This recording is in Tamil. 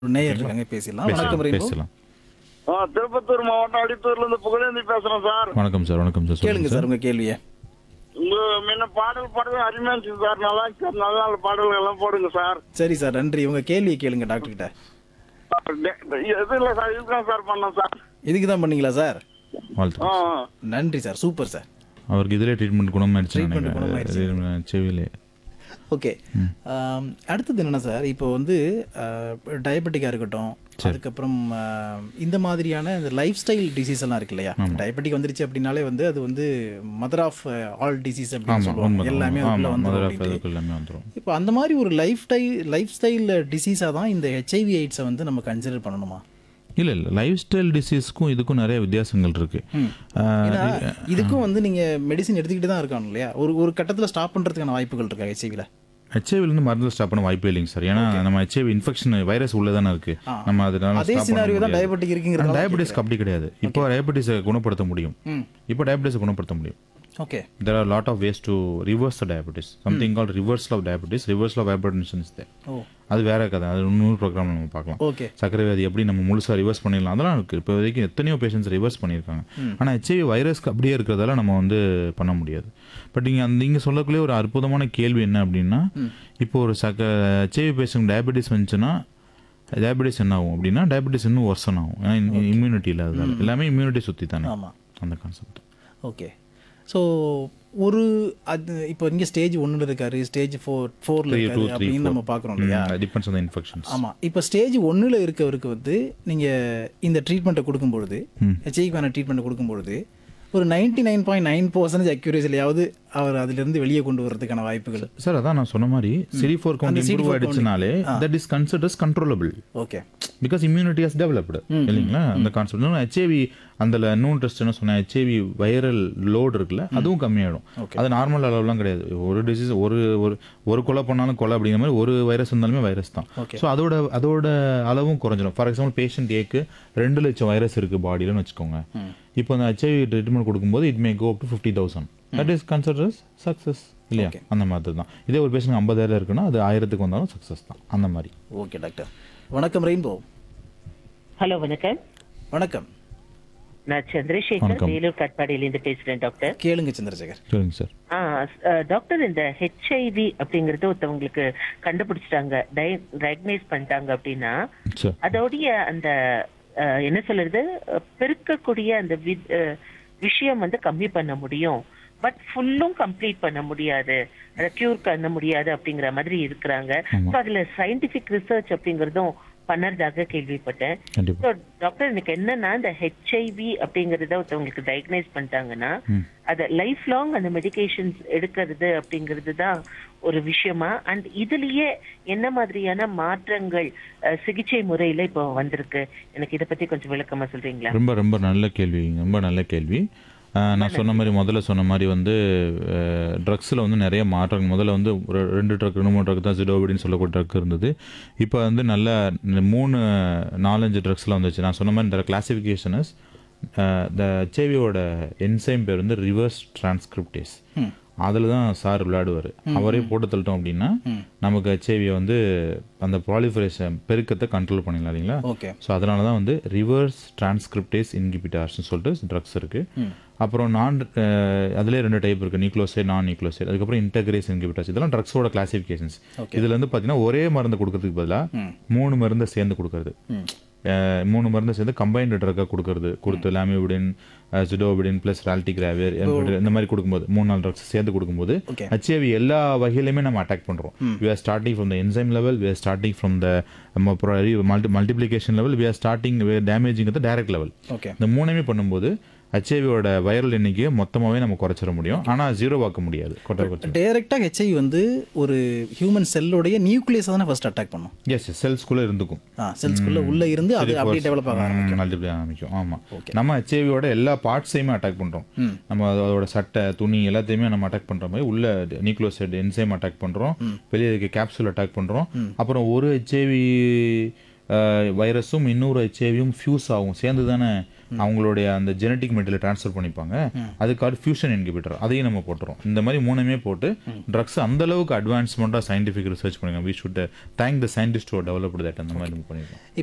ஒரு நேயர் இருக்காங்க பேசிடலாம் வணக்கம் பேசலாம் ரெயின்போ பேசலாம் ஆ, திருப்பத்தூர் மாவட்டம் அடித்தூர்ல இருந்து புகழேந்தி பேசுறேன் சார் வணக்கம் சார் வணக்கம் சார் கேளுங்க சொல்லுங்க சார் உங்க கேள்வியை உங்க முன்ன பாடல் பாடவே அருமையா இருந்துச்சு சார் நல்லா இருந்துச்சு சார் நல்ல நல்ல பாடல்கள் எல்லாம் போடுங்க சார் சரி சார் நன்றி உங்க கேள்வியை கேளுங்க டாக்டர் கிட்ட டே- டே- எது இல்ல சார் இதுதான் சார் பண்ணேன் சார் இதுக்கு தான் பண்ணீங்களா சார் வாழ்த்து ஆ நன்றி சார் சூப்பர் சார் அவருக்கு இதிலே ட்ரீட்மெண்ட் குணமாயிடுச்சு Treatment குணமாயிடுச்சு. நினைக்கிறேன் செவிலே ஓகே ஆம், அடுத்தது என்னன்னா சார் இப்போ வந்து டயபெட்டிக்காக இருக்கட்டும் அதுக்கப்புறம் ஆ, இந்த மாதிரியான இந்த லைஃப் ஸ்டைல் டிசீஸ் எல்லாம் இருக்கு இல்லையா டயபெட்டிக் வந்துருச்சு அப்படின்னாலே வந்து அது வந்து மதர் ஆஃப் ஆல் டிசீஸ் அப்படின்னு ஆமா சொல்லுவாங்க உண்மை எல்லாமே அதுக்குள்ள ஆமா வந்துரும் மதுரை அப்படின்ட்டு. அதுக்கு எல்லாமே வந்துரும் இப்போ அந்த மாதிரி ஒரு லைஃப் ஸ்டைல் லைஃப் ஸ்டைல் டிசீஸாக தான் இந்த ஹெச்ஐவி எய்ட்ஸை வந்து நம்ம கன்சிடர் பண்ணணுமா இல்ல இல்ல லைஃப் ஸ்டைல் டிசீஸ்க்கும் இதுக்கும் நிறைய வித்தியாசங்கள் இருக்கு ஆஹ், ஏன்னா இதுக்கும் வந்து நீங்க மெடிசின் எடுத்துக்கிட்டு தான் இருக்காங்க இல்லையா ஒரு ஒரு கட்டத்துல ஸ்டாப் பண்றதுக்கான வாய்ப்புகள் இருக்கா ஹெச்ஐவில HIV ல இருந்து மருந்து ஸ்டாப் பண்ண வாய்ப்பே இல்லைங்க சார் ஏன்னா நம்ம ஹெச்ஐவி இன்ஃபெக்ஷன் வைரஸ் உள்ள தானே இருக்கு நம்ம அதனால அதே சினாரியோ தான் டயபெட்டிக் இருக்குங்கிறது டயபெட்டிஸ்க்கு அப்படி கிடையாது இப்போ டயபெட்டிஸை குணப்படுத்த முடியும் இப்போ டயபெட்டிஸை குணப்படுத்த முடியும் okay there are a lot of ways to reverse the diabetes something called reversal of diabetes reversal of hypertension is there ஓ அது வேற கதை அது இன்னொரு ப்ரோக்ராம் நம்ம பார்க்கலாம் ஓகே சர்க்கரை வியாதி எப்படி நம்ம முழுசா ரிவர்ஸ் பண்ணிடலாம் அதெல்லாம் இருக்கு இப்போ வரைக்கும் எத்தனையோ பேஷண்ட்ஸ் ரிவர்ஸ் பண்ணியிருக்காங்க ஆனால் ஹெச்ஐவி வைரஸ்க்கு அப்படியே இருக்கிறதால நம்ம வந்து பண்ண முடியாது பட் இங்கே அந்த இங்கே சொல்லக்கூடிய ஒரு அற்புதமான கேள்வி என்ன அப்படின்னா இப்போ ஒரு சக்க ஹெச்ஐவி பேஷண்ட் டயபெட்டிஸ் வந்துச்சுன்னா டயபெட்டிஸ் என்ன ஆகும் அப்படின்னா டயபெட்டிஸ் இன்னும் ஒர்சன் ஆகும் ஏன்னா இம்யூனிட்டி இல்லாததால எல்லாமே இம்யூனிட்டி சுற்றி தானே ஆமா அந்த கான்செப்ட் ஓகே ஸோ ஒரு அது இப்போ இங்கே ஸ்டேஜ் ஒன்றில் இருக்காரு ஸ்டேஜ் ஃபோர் ஃபோரில் த்ரீ டூ இருக்காரு த்ரீ அப்படின்னு நம்ம பார்க்குறோம் இல்லையா டிபெண்ட்ஸ் ஆன் இன்ஃபெக்ஷன்ஸ் ஆமாம் இப்போ ஸ்டேஜ் ஒன்றில் இருக்கவருக்கு வந்து நீங்கள் இந்த ட்ரீட்மெண்ட்டை கொடுக்கும்பொழுது ஹெச்ஐவிக்கான ட்ரீட்மெண்ட் கொடுக்கும்பொழுது ஒரு ninety nine point nine percentage அக்யூரேசிலையாவது அவர் அதிலிருந்து வெளியே கொண்டு வரதுக்கான வாய்ப்புகள் சார் அதான் நான் சொன்ன மாதிரி சிடி ஃபோர் கவுண்ட் இம்ப்ரூவ் ஆயிடுச்சுனாலே that is considers controllable okay because immunity has developed இல்லைங்களா அந்த கான்செப்ட் இன்னும் ஹெச்ஐவி அந்த இன்னும் டெஸ்ட் என்ன சொன்னேன் ஹெச்ஐவி வைரல் லோடு இருக்குல்ல அதுவும் கம்மியாயிடும் அது நார்மல் அளவுலாம் கிடையாது ஒரு டிசீஸ் ஒரு ஒரு ஒரு கொலை பண்ணாலும் கொலை அப்படிங்கிற மாதிரி ஒரு வைரஸ் இருந்தாலுமே வைரஸ் தான் ஸோ அதோட அதோட அளவும் குறைஞ்சிடும் ஃபார் எக்ஸாம்பிள் பேஷண்ட் ஏக்கு ரெண்டு லட்சம் வைரஸ் இருக்கு பாடியிலன்னு வச்சுக்கோங்க இப்போ அந்த ஹெச்ஐவி ட்ரீட்மெண்ட் கொடுக்கும்போது it may go up to fifty thousand that is considers success இல்லையா அந்த மாதிரி தான் இதே ஒரு பேஷண்ட் ஐம்பதாயிரம் இருக்குன்னா அது ஆயிரத்துக்கு வந்தாலும் சக்ஸஸ் தான் அந்த மாதிரி ஓகே டாக்டர் வணக்கம் ரெயின்போ ஹலோ வணக்கம் வணக்கம் நான் சந்திரசேகர் வணக்கம். வேலூர் காட்பாடியிலேருந்து பேசுறேன் டாக்டர் கேளுங்க சந்திரசேகர் சரிங்க சார் ஆ, ஸ்- அ, டாக்டர் இந்த ஹெச்ஐவி அப்படிங்கறது ஒருத்தவங்களுக்கு கண்டுபிடிச்சிட்டாங்க டயக்னைஸ் பண்ணிட்டாங்க அப்படின்னா சார் அதோடைய அந்த அ, என்ன சொல்றது அ, பெருக்கக்கூடிய அந்த வி- அ, விஷயம் வந்து கம்மி பண்ண முடியும் பட் ஃபுல்லும் கம்ப்ளீட் பண்ண முடியாது அதை கியூர் பண்ண முடியாது அப்படிங்கிற மாதிரி இருக்கிறாங்க So, அதுல சயின்டிபிக் ரிசர்ச் அப்படிங்கறதும் பண்ணறதாக கேள்விப்பட்டேன் கண்டிப்பா So, டாக்டர் எனக்கு என்னன்னா இந்த ஹெச்ஐவி அப்படிங்கறத ஒருத்தவங்களுக்கு டயக்னைஸ் பண்ணிட்டாங்கன்னா அத லைஃப் லாங் அந்த மெடிகேஷன்ஸ் எடுக்கிறது அப்படிங்கிறது தான் ஒரு விஷயமா அண்ட் இதுலயே என்ன மாதிரியான மாற்றங்கள் அஹ், சிகிச்சை முறையில இப்போ வந்திருக்கு எனக்கு இத பத்தி கொஞ்சம் விளக்கமா சொல்றீங்களா ரொம்ப ரொம்ப நல்ல கேள்வி ரொம்ப நல்ல கேள்வி ஆஹ் நான் சொன்ன மாதிரி முதல்ல சொன்ன மாதிரி வந்து ட்ரக்ஸில் வந்து நிறைய மாற்றங்கள் முதல்ல வந்து ஒரு ரெண்டு ட்ரக் ரெண்டு மூணு ட்ரக் தான் சிடோபிடின்னு சொல்லக்கூடிய ட்ரக் இருந்தது இப்போ வந்து நல்ல மூணு நாலஞ்சு ட்ரக்ஸ்லாம் வந்துச்சு நான் சொன்ன மாதிரி இந்த கிளாசிஃபிகேஷனஸ் இந்த ஹெச்ஐவியோட என்சைம் பேர் வந்து ரிவர்ஸ் டிரான்ஸ்கிரிப்டேஸ் அதில் தான் சார் விளையாடுவார் அவரே போட்டு தள்ளிட்டோம் அப்படின்னா நமக்கு ஹெச்ஐவியை வந்து அந்த ப்ராலிஃபரேஷன் பெருக்கத்தை கண்ட்ரோல் பண்ணிடலாம் இல்லைங்களா ஓகே ஸோ அதனால தான் வந்து ரிவர்ஸ் டிரான்ஸ்கிரிப்டேஸ் இன்ஹிபிட்டார்ஸ்னு சொல்லிட்டு ட்ரக்ஸ் இருக்குது அப்புறம் நான் அதுலேயே ரெண்டு டைப் இருக்குது நியூக்ளோசைட் நான் நியூக்ளோசைட் அதுக்கப்புறம் இன்டகிரேஸ் இன்ஹிபிட்டார்ஸ் இதெல்லாம் ட்ரக்ஸோட கிளாசிஃபிகேஷன்ஸ் இதுல இருந்து பார்த்தீங்கன்னா ஒரே மருந்து கொடுக்கறதுக்கு பதிலாக மூணு மருந்தை சேர்ந்து கொடுக்கறது அஹ், மூணு மருந்து சேர்ந்து கம்பைன்டு ட்ரக்காக கொடுக்கறது கொடுத்து லாமிபிடின் ஜிடோபிடின் ப்ளஸ் ரால்டிகிராவியர் இந்த மாதிரி கொடுக்கும்போது மூணு நாலு ட்ரக்ஸ் சேர்ந்து கொடுக்கும்போது Okay. ஹெச்ஐவி எல்லா வகையிலுமே நம்ம அட்டாக் பண்ணுறோம் we are starting from the enzyme level we are starting from the multi multiplication level we are starting damaging the direct level okay இந்த மூணுமே பண்ணும்போது ஹெச்ஐவியோட வைரல் எண்ணிக்கையை மொத்தமாகவே நம்ம குறைச்சிட முடியும் ஆனால் ஜீரோ ஆக்க முடியாது கொட்டை குறைச்சி டைரெக்டாக ஹெச்ஐவி வந்து ஒரு ஹியூமன் செல்லுடைய நியூக்ளியஸை தானே ஃபர்ஸ்ட் அட்டாக் பண்ணும் எஸ் செல்ஸ்குள்ளே இருந்துக்கும் ஆ செல்ஸ்குள்ள உள்ள இருந்து அது அப்படியே டெவலப் ஆக ஆரம்பிக்கும் மல்டிப்ளை ஆரம்பிக்கும் ஆமாம் நம்ம ஹெச்ஐவியோட எல்லா பார்ட்ஸையுமே அட்டாக் பண்ணுறோம் நம்ம அதோட சட்டை துணி எல்லாத்தையுமே நம்ம அட்டாக் பண்ணுற மாதிரி உள்ள நியூக்ளோசைட் என்சைம் அட்டாக் பண்ணுறோம் வெளியே இருக்க கேப்சூல் அட்டாக் பண்ணுறோம் அப்புறம் ஒரு ஹெச்ஐவி வைரஸும் இன்னொரு ஹெச்ஐவியும் ஃபியூஸ் ஆகும் சேர்ந்து தானே அவங்களுடைய அந்த ஜெனட்டிக் மெட்டீரியல் ட்ரான்ஸ்ஃபர் பண்ணிப்பாங்க அதுக்காக ஃபியூஷன் இன்கிபிட்டர் அதையும் நம்ம போட்டுறோம் இந்த மாதிரி மூணுமே போட்டு ட்ரக்ஸ் அந்த அளவுக்கு அட்வான்ஸ்மெண்ட்டாக சயின்டிஃபிக் ரிசர்ச் பண்ணிருக்காங்க we should thank the scientist developed that அந்த மாதிரி நம்ம பண்ணிருக்கோம்